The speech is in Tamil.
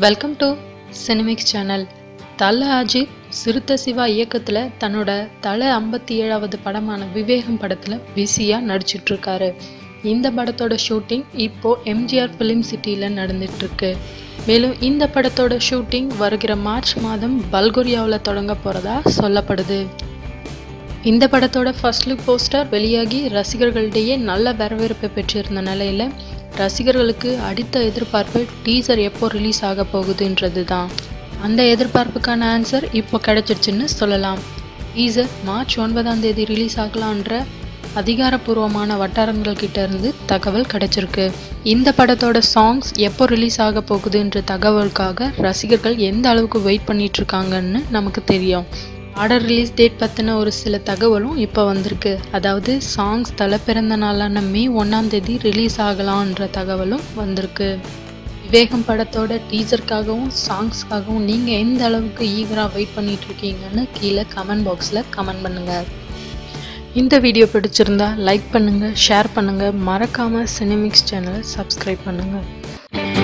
வெல்கம் டு சினிமிக்ஸ் சேனல் தல அஜித் சிறுத்தை சிவா இயக்கத்தில் தன்னோட தல ஐம்பத்தி ஏழாவது படமான விவேகம் படத்தில் பிஸியாக நடிச்சிட்ருக்காரு இந்த படத்தோட ஷூட்டிங் இப்போ எம்ஜிஆர் ஃபிலிம் சிட்டியில் நடந்துட்டுருக்கு மேலும் இந்த படத்தோட ஷூட்டிங் வருகிற மார்ச் மாதம் பல்கோரியாவில் தொடங்க போகிறதா சொல்லப்படுது இந்த படத்தோட ஃபர்ஸ்ட் லுக் போஸ்டர் வெளியாகி ரசிகர்களிடையே நல்ல வரவேற்பை பெற்றிருந்த நிலையில் ரசிகர்களுக்கு அடித்த எதிர்பார்ப்பு டீசர் எப்போ ரிலீஸ் ஆக போகுதுன்றது தான் அந்த எதிர்பார்ப்புக்கான ஆன்சர் இப்போ கிடைச்சிருச்சுன்னு சொல்லலாம் டீசர் மார்ச் ஒன்பதாம் தேதி ரிலீஸ் ஆகலான்ற அதிகாரப்பூர்வமான வட்டாரங்கள் கிட்ட இருந்து தகவல் கிடைச்சிருக்கு இந்த படத்தோட சாங்ஸ் எப்போ ரிலீஸ் ஆக போகுதுன்ற தகவலுக்காக ரசிகர்கள் எந்த அளவுக்கு வெயிட் பண்ணிட்டு இருக்காங்கன்னு நமக்கு தெரியும் ஆர்டர் ரிலீஸ் டேட் பற்றின ஒரு சில தகவலும் இப்போ வந்திருக்கு அதாவது சாங்ஸ் தலை பிறந்த நாளான மே ஒன்றாம் தேதி ரிலீஸ் ஆகலான்ற தகவலும் வந்திருக்கு விவேகம் படத்தோட டீசருக்காகவும் சாங்ஸ்க்காகவும் நீங்கள் எந்த அளவுக்கு ஈகராக வெயிட் பண்ணிட்டு இருக்கீங்கன்னு கீழே கமெண்ட் பாக்ஸில் கமெண்ட் பண்ணுங்கள் இந்த வீடியோ பிடிச்சிருந்தா லைக் பண்ணுங்கள் ஷேர் பண்ணுங்கள் மறக்காமல் சினிமிக்ஸ் சேனலை சப்ஸ்கிரைப் பண்ணுங்கள்